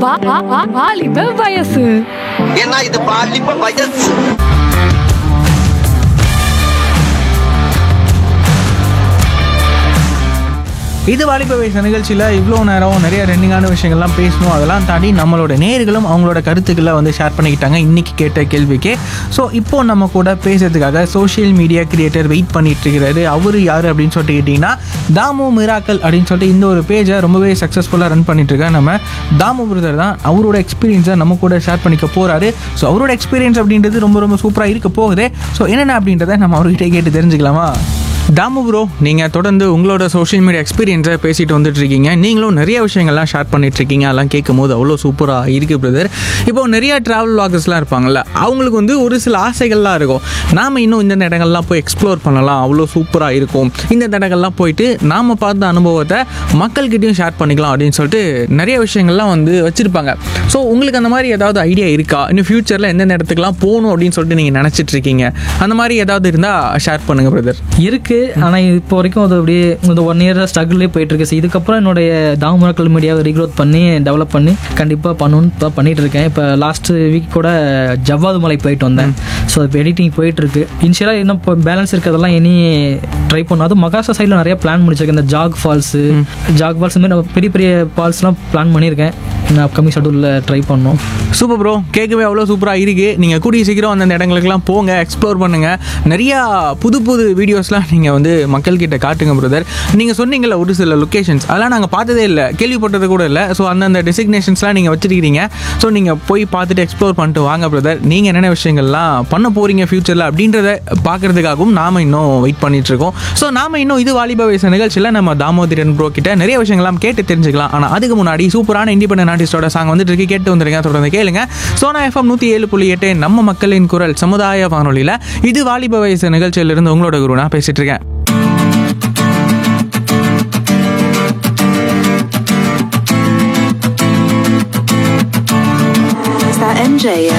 வா- வா- வா- வாலிப வயசு ஏன்னா இது பாலிப்ப வயசு இது வாலிப வயசு நிகழ்ச்சியில் இவ்வளோ நேரம் நிறைய ரெண்டிங்கான விஷயங்கள்லாம் பேசணும் அதெல்லாம் தாண்டி நம்மளோட நேர்களும் அவங்களோட கருத்துக்களை வந்து ஷேர் பண்ணிக்கிட்டாங்க இன்னைக்கு கேட்ட கேள்விக்கே ஸோ இப்போ நம்ம கூட பேசுறதுக்காக சோஷியல் மீடியா கிரியேட்டர் வெயிட் பண்ணிட்டு இருக்கிறாரு அவர் யார் அப்படின்னு சொல்லிட்டு கேட்டிங்கன்னா தாமு மிராக்கல் அப்படின்னு சொல்லிட்டு இந்த ஒரு பேஜை ரொம்பவே சக்ஸஸ்ஃபுல்லாக ரன் பண்ணிட்டு இருக்க நம்ம தாமு பிரதர் தான் அவரோட எக்ஸ்பீரியன்ஸை நம்ம கூட ஷேர் பண்ணிக்க போறாரு ஸோ அவரோட எக்ஸ்பீரியன்ஸ் அப்படின்றது ரொம்ப ரொம்ப சூப்பராக இருக்க போகுது ஸோ என்னென்ன அப்படின்றத நம்ம அவர்கிட்ட கேட்டு தெரிஞ்சுக்கலாமா தாமு ப்ரோ நீங்கள் தொடர்ந்து உங்களோட சோஷியல் மீடியா எக்ஸ்பீரியன்ஸை பேசிட்டு வந்துட்டு இருக்கீங்க நீங்களும் நிறைய விஷயங்கள்லாம் ஷேர் பண்ணிட்டு இருக்கீங்க அதெல்லாம் கேட்கும் போது அவ்வளோ சூப்பராக இருக்குது பிரதர் இப்போ நிறைய ட்ராவல் வாகர்ஸ்லாம் இருப்பாங்கல்ல அவங்களுக்கு வந்து ஒரு சில ஆசைகள்லாம் இருக்கும் நாம் இன்னும் இந்த இடங்கள்லாம் போய் எக்ஸ்ப்ளோர் பண்ணலாம் அவ்வளோ சூப்பராக இருக்கும் இந்த இடங்கள்லாம் போயிட்டு நாம் பார்த்த அனுபவத்தை மக்கள்கிட்டயும் ஷேர் பண்ணிக்கலாம் அப்படின்னு சொல்லிட்டு நிறைய விஷயங்கள்லாம் வந்து வச்சுருப்பாங்க ஸோ உங்களுக்கு அந்த மாதிரி ஏதாவது ஐடியா இருக்கா இன்னும் ஃப்யூச்சரில் எந்தெந்த இடத்துக்குலாம் போகணும் அப்படின்னு சொல்லிட்டு நீங்கள் நினச்சிட்டு இருக்கீங்க அந்த மாதிரி ஏதாவது இருந்தால் ஷேர் பண்ணுங்கள் பிரதர் இருக்கு ஆனால் இப்போ வரைக்கும் அது அப்படியே இந்த ஒன் இயர் ஸ்ட்ரகிள்லேயே போயிட்டு இருக்கு So, இதுக்கப்புறம் என்னுடைய தாமரக்கல் மீடியாவை ரீக்ரோத் பண்ணி டெவலப் பண்ணி கண்டிப்பாக பண்ணணும்னு இப்போ பண்ணிட்டு இருக்கேன் இப்போ லாஸ்ட் வீக் கூட ஜவ்வாது மலை போயிட்டு வந்தேன் ஸோ இப்போ எடிட்டிங் போயிட்டு இருக்கு இனிஷியலாக இன்னும் இப்போ பேலன்ஸ் இருக்கிறதெல்லாம் இனி ட்ரை பண்ணும் அதுவும் மகாராஷ்டிரா சைடில் நிறைய பிளான் முடிச்சிருக்கேன் இந்த ஜாக் ஃபால்ஸு ஜாக் ஃபால்ஸ் மாதிரி நம்ம பெரிய பெரிய ஃபால்ஸ்லாம் பிளான் பண்ணியிருக்கேன் நான் அப்கமிங் ஷெடியூலில் ட்ரை பண்ணோம் சூப்பர் ப்ரோ கேட்கவே அவ்வளோ சூப்பராக இருக்கு நீங்கள் கூடிய சீக்கிரம் அந்தந்த இடங்களுக்குலாம் போங்க எக்ஸ்ப்ளோர் பண்ணுங்க நிறையா புது புது வீடியோஸ்லாம் நீங்கள் வந்து மக்கள்கிட்ட காட்டுங்க பிரதர் நீங்கள் சொன்னீங்கல்ல ஒரு சில லொக்கேஷன்ஸ் அதெல்லாம் நாங்கள் பார்த்ததே இல்லை கேள்விப்பட்டது கூட இல்லை ஸோ அந்தந்த டெசிக்னேஷன்ஸ்லாம் நீங்கள் வச்சிருக்கிறீங்க ஸோ நீங்கள் போய் பார்த்துட்டு எக்ஸ்ப்ளோர் பண்ணிட்டு வாங்க பிரதர் நீங்கள் என்னென்ன விஷயங்கள்லாம் பண்ண போகிறீங்க ஃப்யூச்சரில் அப்படின்றத பார்க்கறதுக்காகவும் நாம இன்னும் வெயிட் பண்ணிட்டு இருக்கோம் ஸோ நாம இன்னும் இது வாலிப வயசு நிகழ்ச்சியில் நம்ம தாமோதரன் ப்ரோ கிட்ட நிறைய விஷயங்கள்லாம் கேட்டு தெரிஞ்சுக்கலாம் ஆனால் அதுக்கு முன்னாடி சூப்பரான இண்டிபெண்டன்ட் ஆர்டிஸ்டோட சாங் வந்துட்டு இருக்கு கேட்டு வந்துருங்க தொடர்ந்து கேளுங்க சோனா எஃப்எம் நூற்றி ஏழு புள்ளி எட்டு நம்ம மக்களின் குரல் சமுதாய வானொலியில் இது வாலிப வயசு நிகழ்ச்சியிலிருந்து உங்களோட குரு நான் பேசிட்டு இருக்கேன் Is that MJ?